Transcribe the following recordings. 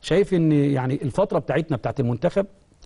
شايف ان يعني الفتره بتاعتنا بتاعت المنتخب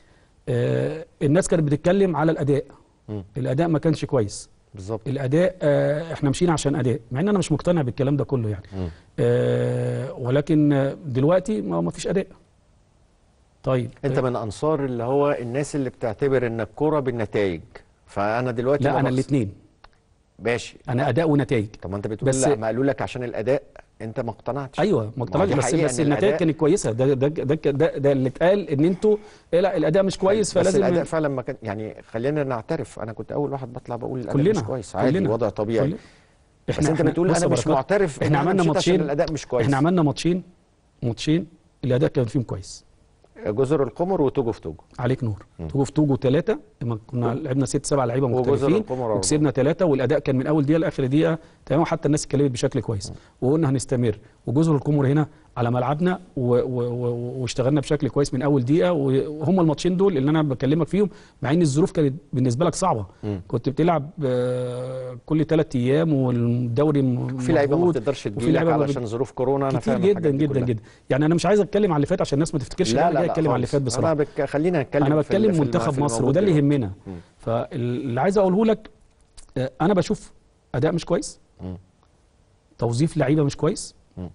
آه الناس كانت بتتكلم على الاداء مم. الاداء ما كانش كويس بالظبط الاداء آه احنا مشينا عشان اداء مع ان انا مش مقتنع بالكلام ده كله يعني مم. آه ولكن آه، دلوقتي ما ما فيش اداء طيب انت من انصار اللي هو الناس اللي بتعتبر ان الكوره بالنتائج فانا دلوقتي لا ما انا بقص- الاثنين ماشي انا اداء ونتائج طب ما انت بتقول بس- لا ما قالوا لك عشان الاداء انت ما اقتنعتش ايوه ما هو اقتنعتش دي بس حقيقة بس إن النتائج الأداء- كانت كويسه ده ده ده ده, ده اللي اتقال ان انتوا إيه لا الاداء مش كويس بس فلازم الاداء فعلا ما كان يعني خلينا نعترف انا كنت اول واحد بطلع بقول الاداء كلنا مش كويس عادي كلنا وضع طبيعي كلنا. بس انت بتقول بص انا يا مش بركات، معترف احنا إن أنا عملنا مشيت عشان ماتشين الاداء مش كويس احنا عملنا ماتشين ماتشين الاداء كان فيهم كويس جزر القمر وتوجو في توجو عليك نور توجو في توجو ثلاثه لما كنا لعبنا ست سبع لعيبه وجزر مختلفين القمر أربعة. وكسبنا ثلاثه والاداء كان من اول دقيقه لاخر دقيقه تمام حتى الناس اتكلمت بشكل كويس وقلنا هنستمر وجزر القمر هنا على ملعبنا و- و- و- واشتغلنا بشكل كويس من اول دقيقه وهم الماتشين دول اللي انا بكلمك فيهم مع ان الظروف كانت بالنسبه لك صعبه مم. كنت بتلعب آه، كل ثلاث ايام والدوري م- في لعيبه ما مضغوط، بتقدرش وفي تجيلك لعيبة ما علشان ظروف كورونا انا كتير فاهم جدا الحاجات دي جدا كلها. جدا يعني انا مش عايز اتكلم على اللي فات عشان الناس ما تفتكرش ان لا انا لا جاي لا اتكلم على اللي خالص. فات بصراحه انا بك... خلينا نتكلم انا في ال- بتكلم في الم- منتخب في مصر الموجود وده اللي دلوقتي. يهمنا مم. فاللي عايز اقوله لك آه، انا بشوف اداء مش كويس مم. توظيف لعيبه مش كويس مم.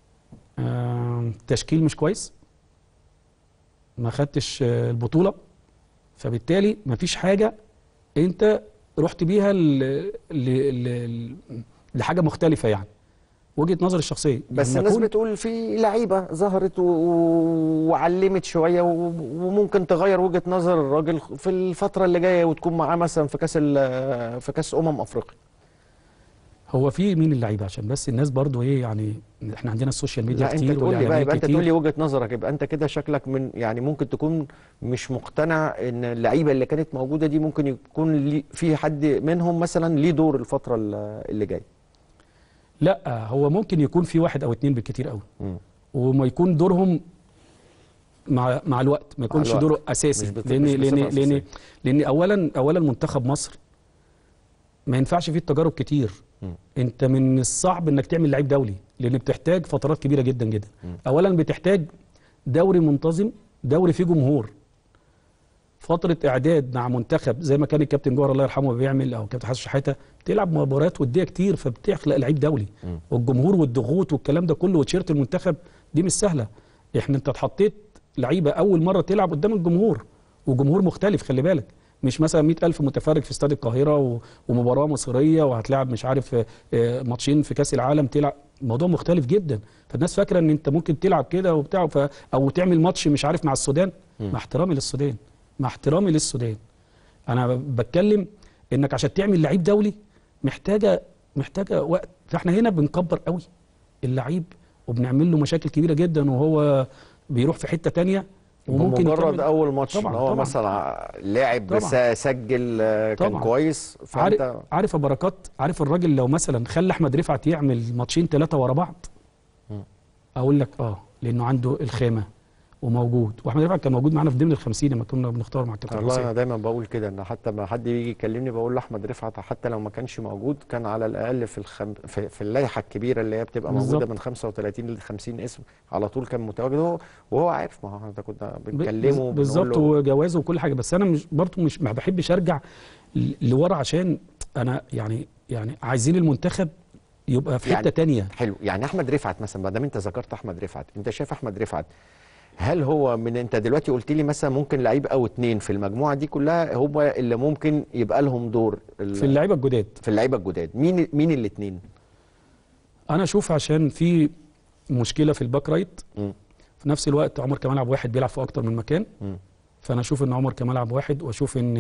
آه، تشكيل مش كويس ما خدتش آه، البطوله فبالتالي ما فيش حاجه انت رحت بيها ل... ل... ل... لحاجه مختلفه يعني وجهه نظري الشخصيه بس لما الناس أكون- بتقول في لعيبه ظهرت و... و- وعلمت شويه و... وممكن تغير وجهه نظر الراجل في الفتره اللي جايه وتكون معاه مثلا في كاس ال... في كاس امم افريقيا هو في مين اللعيبه عشان بس الناس برضو ايه يعني احنا عندنا السوشيال ميديا لا انت كتير تقول لي بقى والإعلانات يبقى انت كتير. تقول لي وجهه نظرك يبقى انت كده شكلك من يعني ممكن تكون مش مقتنع ان اللعيبه اللي كانت موجوده دي ممكن يكون لي في حد منهم مثلا ليه دور الفتره اللي اللي جايه لا هو ممكن يكون في واحد او اتنين بالكتير قوي مم. وما يكون دورهم مع مع الوقت ما يكونش الوقت. دوره اساسي مش بت- لان مش لان بصفة لان أساسية. لان اولا اولا منتخب مصر ما ينفعش فيه التجارب كتير مم. انت من الصعب انك تعمل لعيب دولي لان بتحتاج فترات كبيره جدا جدا مم. اولا بتحتاج دوري منتظم دوري فيه جمهور فتره اعداد مع منتخب زي ما كان الكابتن جوهر الله يرحمه بيعمل او كابتن حسن شحاته بتلعب مباريات وديه كتير فبتخلق لعيب دولي مم. والجمهور والضغوط والكلام ده كله وتيشيرت المنتخب دي مش سهله احنا انت اتحطيت لعيبه اول مره تلعب قدام الجمهور وجمهور مختلف خلي بالك مش مثلا 100000 متفرج في استاد القاهره و- ومباراه مصريه وهتلعب مش عارف آه، آه، ماتشين في كاس العالم تلعب الموضوع مختلف جدا فالناس فاكره ان انت ممكن تلعب كده وبتاع ف... او تعمل ماتش مش عارف مع السودان مم. مع احترامي للسودان مع احترامي للسودان انا بتكلم انك عشان تعمل لعيب دولي محتاجه محتاجه وقت فاحنا هنا بنكبر قوي اللعيب وبنعمل له مشاكل كبيره جدا وهو بيروح في حته تانية وممكن بمجرد يكمل- اول ماتش ان طبعاً، هو طبعاً. مثلا ع- لاعب طبعاً. بس سجل آه، كان طبعاً. كويس عارف فانت عارف يا بركات عارف الراجل لو مثلا خلى احمد رفعت يعمل ماتشين ثلاثه ورا بعض مم. اقول لك اه لانه عنده الخامه وموجود واحمد رفعت كان موجود معانا في ضمن ال 50 لما كنا بنختار مع الكابتن والله حسين انا دايما بقول كده ان حتى ما حد يجي يكلمني بقول لاحمد رفعت حتى لو ما كانش موجود كان على الاقل في الخم... في, في اللائحه الكبيره اللي هي بتبقى موجوده بالظبط. من 35 ل 50 اسم على طول كان متواجد هو وهو عارف ما هو انت كنا ب- بنكلمه بز- وبنقول بالظبط له وجوازه وكل حاجه بس انا مش برضه مش ما بحبش ارجع ل- لورا عشان انا يعني يعني عايزين المنتخب يبقى في حته يعني- تانية حلو يعني احمد رفعت مثلا ما دام انت ذكرت احمد رفعت انت شايف احمد رفعت هل هو من انت دلوقتي قلت لي مثلا ممكن لعيب او اتنين في المجموعه دي كلها هم اللي ممكن يبقى لهم دور ال- في اللعيبه الجداد في اللعيبه الجداد مين مين الاثنين انا اشوف عشان في مشكله في الباك رايت مم. في نفس الوقت عمر كمال عبد واحد بيلعب في اكتر من مكان مم. فانا اشوف ان عمر كمال عبد واحد واشوف ان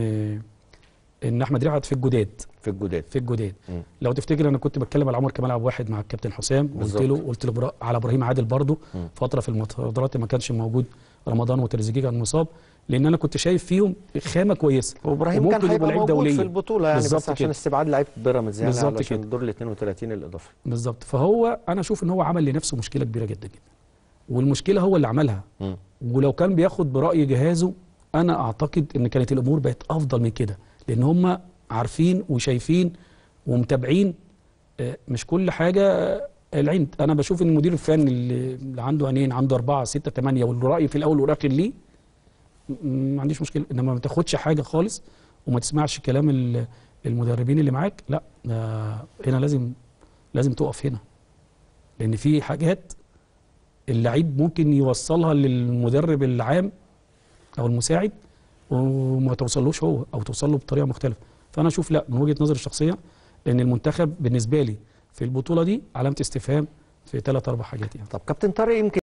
ان احمد رفعت في الجداد في الجداد في الجداد مم. لو تفتكر انا كنت بتكلم على عمر كمال عبد واحد مع الكابتن حسام قلت بالظبط. له قلت له برا- على ابراهيم عادل برضه مم. فتره في المحاضرات ما كانش موجود رمضان وتريزيجيه كان مصاب لان انا كنت شايف فيهم خامه كويسه وابراهيم وممكن كان يبقوا هيبقى لعيب موجود دولية. في البطوله يعني بالظبط بس عشان كده. استبعاد لعيبه بيراميدز يعني بالظبط علشان كده. الدور ال 32 الاضافي بالظبط فهو انا اشوف ان هو عمل لنفسه مشكله كبيره جدا جدا والمشكله هو اللي عملها مم. ولو كان بياخد براي جهازه انا اعتقد ان كانت الامور بقت افضل من كده لان هم عارفين وشايفين ومتابعين آه، مش كل حاجه العين انا بشوف ان المدير الفني اللي اللي عنده عينين عنده اربعه سته ثمانيه والراي في الاول والاخر ليه م- ما عنديش مشكله انما ما تاخدش حاجه خالص وما تسمعش كلام ال- المدربين اللي معاك لا ده هنا لازم لازم تقف هنا لان في حاجات اللعيب ممكن يوصلها للمدرب العام او المساعد وما توصلوش هو او توصل له بطريقه مختلفه فانا اشوف لا من وجهه نظري الشخصيه ان المنتخب بالنسبه لي في البطوله دي علامه استفهام في ثلاث اربع حاجات يعني طب كابتن طارق يمكن